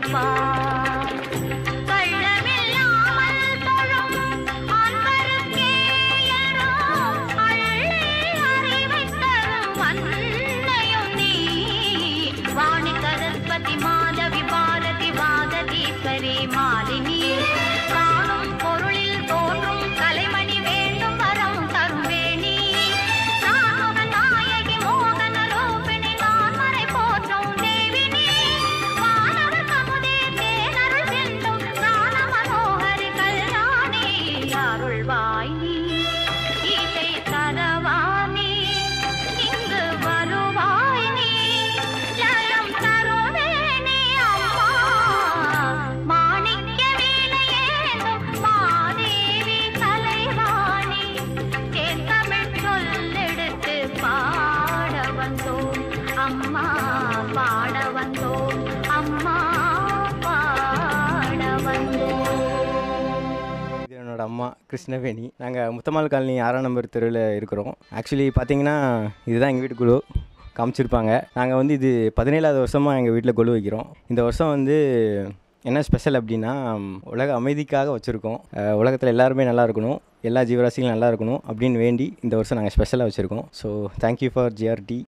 வைப்பார் கள்ளமில்லாமல் தொழும் அன்பருக்கே எல்லாம் அள்ளி அறிவைத் தரும் அன்னையும் நீ. வாணி சரஸ்வதி மாதவி பாரதி வாததீஸ்வரி மாலினி காணும் பொருளில் தோன்றும் கலைமணி வேண்டும் வரம் தரும் வேணி நான்முக நாயகி மோகன ரூபிணி நான்மறை போற்றும் தேவினி வானவ கமுதே தேனருள் செல்லும் ஞான மனோகரி கல்யாணி அருள்வாய் நீ இசை தரவாணி இங்கு வருவாய் நீ ஜலம் தருவேணி அம்மா மாணிக்க வீணையேந்தும் மாதேவி கலைவாணி தேர்தமிழ் சொல்லெடுத்து பாட வந்தோம் அம்மா பாட வந்தோம் அம்மா பாட வந்தோம் இது என்னோட அம்மா கிருஷ்ணவேணி நாங்கள் முத்தம்மாள் காலனி ஆறாம் நம்பர் தெருவில் இருக்கிறோம் ஆக்சுவலி பார்த்தீங்கன்னா இதுதான் எங்கள் வீட்டு குழு காமிச்சிருப்பாங்க நாங்கள் வந்து இது பதினேழாவது வருஷமாக எங்கள் வீட்டில் கொலு வைக்கிறோம் இந்த வருஷம் வந்து என்ன ஸ்பெஷல் அப்படின்னா ம், உலக அமைதிக்காக வச்சுருக்கோம் உலகத்தில் எல்லாருமே நல்லா இருக்கணும் எல்லா ஜீவராசிகளும் நல்லா இருக்கணும் அப்படின்னு வேண்டி இந்த வருஷம் நாங்கள் ஸ்பெஷலாக வச்சுருக்கோம் ஸோ தேங்க்யூ ஃபார் ஜிஆர்டி